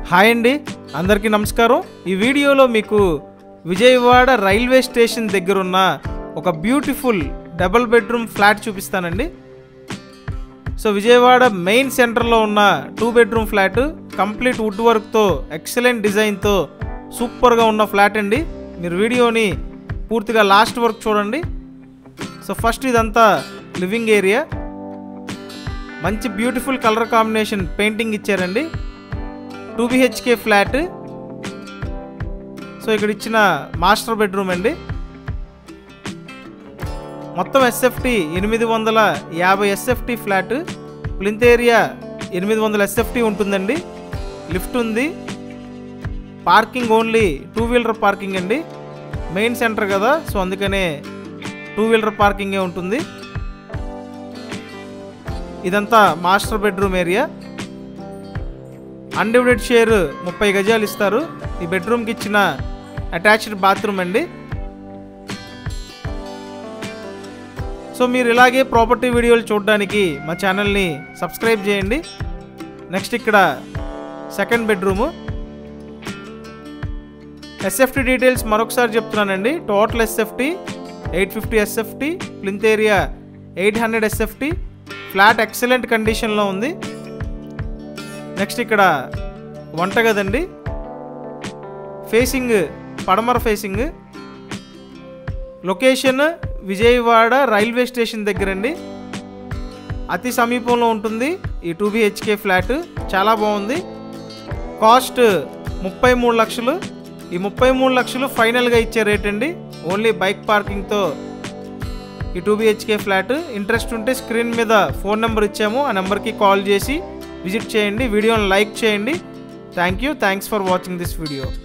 hi అండి అందరికీ నమస్కారం ఈ వీడియోలో మీకు విజయవాడ రైల్వే స్టేషన్ దగ్గర ఉన్న ఒక బ్యూటిఫుల్ డబుల్ బెడ్రూమ్ ఫ్లాట్ చూపిస్తానండి సో విజయవాడ మెయిన్ సెంటర్లో ఉన్న two bedroom flat complete wood వర్క్తో ఎక్సలెంట్ డిజైన్తో సూపర్గా ఉన్న ఫ్లాట్ అండి మీరు వీడియోని పూర్తిగా లాస్ట్ వరకు చూడండి సో ఫస్ట్ ఇదంతా లివింగ్ ఏరియా మంచి బ్యూటిఫుల్ కలర్ కాంబినేషన్ పెయింటింగ్ ఇచ్చారండి టూ బిహెచ్కే ఫ్లాట్ సో ఇక్కడ ఇచ్చిన మాస్టర్ బెడ్రూమ్ అండి మొత్తం ఎస్ఎఫ్టీ ఎనిమిది వందల యాభై ఎస్ఎఫ్టీ ఫ్లాట్ ప్లింత్ ఏరియా ఎనిమిది వందల ఎస్ఎఫ్టీ ఉంటుందండి లిఫ్ట్ ఉంది parking only two wheeler parking అండి మెయిన్ సెంటర్ కదా సో అందుకనే టూ వీలర్ పార్కింగే ఉంటుంది ఇదంతా master bedroom area undivided share ముప్పై గజాలు ఇస్తారు ఈ బెడ్రూమ్కి ఇచ్చిన అటాచ్డ్ బాత్రూమ్ అండి సో మీరు ఇలాగే ప్రాపర్టీ వీడియోలు చూడడానికి మా ఛానల్ని సబ్స్క్రైబ్ చేయండి నెక్స్ట్ ఇక్కడ సెకండ్ బెడ్రూము ఎస్ఎఫ్టీ డీటెయిల్స్ మరొకసారి చెప్తున్నానండి total SFT eight fifty SFT plinth area eight hundred SFT flat excellent కండిషన్లో ఉంది నెక్స్ట్ ఇక్కడ వంటగది అండి ఫేసింగ్ పడమర facing location Vijayawada railway station దగ్గర అండి అతి సమీపంలో ఉంటుంది ఈ టూ బిహెచ్కే ఫ్లాట్ చాలా బాగుంది కాస్ట్ ముప్పై మూడు లక్షలు ఈ ముప్పై మూడు లక్షలు ఫైనల్గా ఇచ్చే రేట్ అండి ఓన్లీ బైక్ పార్కింగ్తో ఈ టూ బిహెచ్కే ఫ్లాట్ ఇంట్రెస్ట్ ఉంటే స్క్రీన్ మీద ఫోన్ నెంబర్ ఇచ్చాము ఆ నెంబర్కి కాల్ చేసి విజిట్ చేయండి వీడియోని లైక్ చేయండి thank you thanks for watching this video